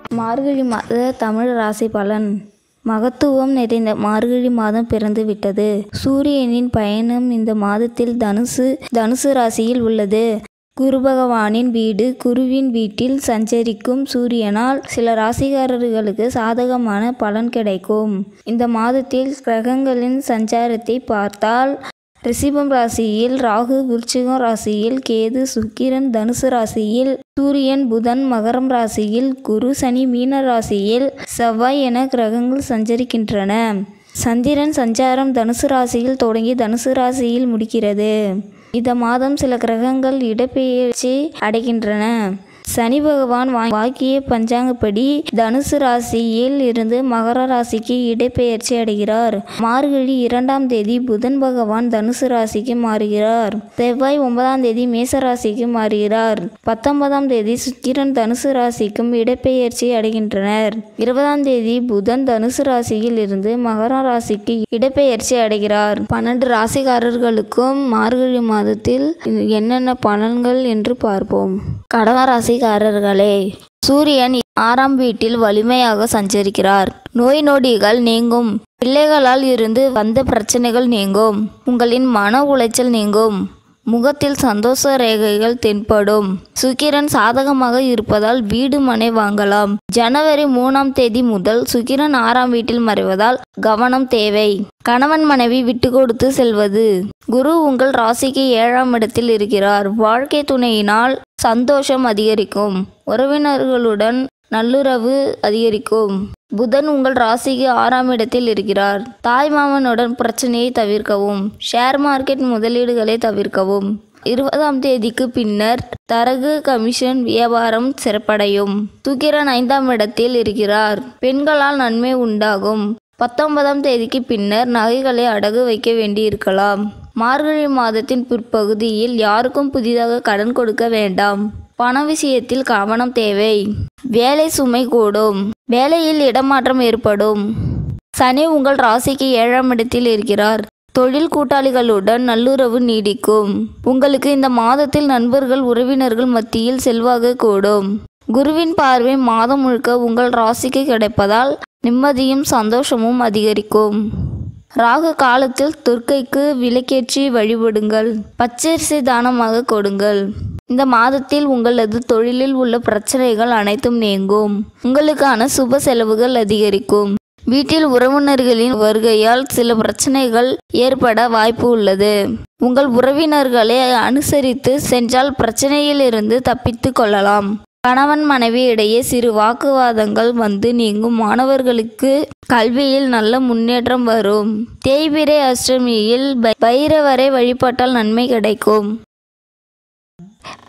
மார்கழி மாத தமிழ் ராசி பலன் மகத்துவம் நிறைந்த மார்கழி மாதம் பிறந்து விட்டது சூரியனின் பயணம் இந்த மாதத்தில் தனுசு தனுசு ராசியில் உள்ளது குரு பகவானின் வீடு குருவின் வீட்டில் சஞ்சரிக்கும் சூரியனால் சில ராசிக்காரர்களுக்கு சாதகமான பலன் கிடைக்கும் இந்த மாதத்தில் கிரகங்களின் சஞ்சாரத்தை பார்த்தால் ரிஷிபம் ராசியில் ராகு விருச்சிகம் ராசியில் கேது சுக்கிரன் தனுசு ராசியில் சூரியன் புதன் மகரம் ராசியில் குரு சனி மீன ராசியில் செவ்வாய் என கிரகங்கள் சஞ்சரிக்கின்றன சந்திரன் சஞ்சாரம் தனுசு ராசியில் தொடங்கி தனுசு ராசியில் முடிக்கிறது இந்த மாதம் சில கிரகங்கள் இடப்பெயர்ச்சி அடைகின்றன சனி பகவான் வா- வாக்கிய பஞ்சாங்கப்படி தனுசு ராசியில் இருந்து மகர ராசிக்கு இடப்பெயர்ச்சி அடைகிறார் மார்கழி இரண்டாம் தேதி புதன் பகவான் தனுசு ராசிக்கு மாறுகிறார் செவ்வாய் ஒன்பதாம் தேதி மேச ராசிக்கு மாறுகிறார் பத்தொன்பதாம் தேதி சுக்கிரன் தனுசு ராசிக்கும் இடப்பெயர்ச்சி அடைகின்றனர் இருபதாம் தேதி புதன் தனுசு ராசியில் இருந்து மகர ராசிக்கு இடப்பெயர்ச்சி அடைகிறார் பன்னெண்டு ராசிக்காரர்களுக்கும் மார்கழி மாதத்தில் என்னென்ன பலன்கள் என்று பார்ப்போம் கடக ராசிக்காரர்களே சூரியன் ஆறாம் வீட்டில் வலிமையாக சஞ்சரிக்கிறார் நோய் நொடிகள் நீங்கும் பிள்ளைகளால் இருந்து வந்த பிரச்சனைகள் நீங்கும் உங்களின் மன உளைச்சல் நீங்கும் முகத்தில் சந்தோஷ ரேகைகள் தென்படும் சுக்கிரன் சாதகமாக இருப்பதால் வீடு மனை வாங்கலாம் ஜனவரி மூணாம் தேதி முதல் சுக்கிரன் ஆறாம் வீட்டில் மறைவதால் கவனம் தேவை கணவன் மனைவி விட்டு கொடுத்து செல்வது குரு உங்கள் ராசிக்கு ஏழாம் இடத்தில் இருக்கிறார் வாழ்க்கை துணையினால் சந்தோஷம் அதிகரிக்கும் உறவினர்களுடன் நல்லுறவு அதிகரிக்கும் புதன் உங்கள் ராசிக்கு ஆறாம் இடத்தில் இருக்கிறார் தாய் மாமனுடன் பிரச்சனையை தவிர்க்கவும் ஷேர் மார்க்கெட் முதலீடுகளை தவிர்க்கவும் இருபதாம் தேதிக்கு பின்னர் தரகு கமிஷன் வியாபாரம் சிறப்படையும் சுக்கிரன் ஐந்தாம் இடத்தில் இருக்கிறார் பெண்களால் நன்மை உண்டாகும் பத்தொன்பதாம் தேதிக்கு பின்னர் நகைகளை அடகு வைக்க வேண்டியிருக்கலாம் மார்கழி மாதத்தின் பிற்பகுதியில் யாருக்கும் புதிதாக கடன் கொடுக்க வேண்டாம் பண விஷயத்தில் கவனம் தேவை வேலை சுமை கூடும் வேலையில் இடமாற்றம் ஏற்படும் சனி உங்கள் ராசிக்கு ஏழாம் இடத்தில் இருக்கிறார் தொழில் கூட்டாளிகளுடன் நல்லுறவு நீடிக்கும் உங்களுக்கு இந்த மாதத்தில் நண்பர்கள் உறவினர்கள் மத்தியில் செல்வாக்கு கூடும் குருவின் பார்வை மாதம் முழுக்க உங்கள் ராசிக்கு கிடைப்பதால் நிம்மதியும் சந்தோஷமும் அதிகரிக்கும் ராகு காலத்தில் துர்க்கைக்கு விளக்கேற்றி வழிபடுங்கள் பச்சரிசி தானமாக கொடுங்கள் இந்த மாதத்தில் உங்களது தொழிலில் உள்ள பிரச்சனைகள் அனைத்தும் நீங்கும் உங்களுக்கான சுப செலவுகள் அதிகரிக்கும் வீட்டில் உறவினர்களின் வருகையால் சில பிரச்சனைகள் ஏற்பட வாய்ப்பு உள்ளது உங்கள் உறவினர்களை அனுசரித்து சென்றால் பிரச்சனையிலிருந்து தப்பித்து கொள்ளலாம் கணவன் மனைவி இடையே சிறு வாக்குவாதங்கள் வந்து நீங்கும் மாணவர்களுக்கு கல்வியில் நல்ல முன்னேற்றம் வரும் தேய்பிரை அஷ்டமியில் பை- பைரவரை வழிபட்டால் நன்மை கிடைக்கும்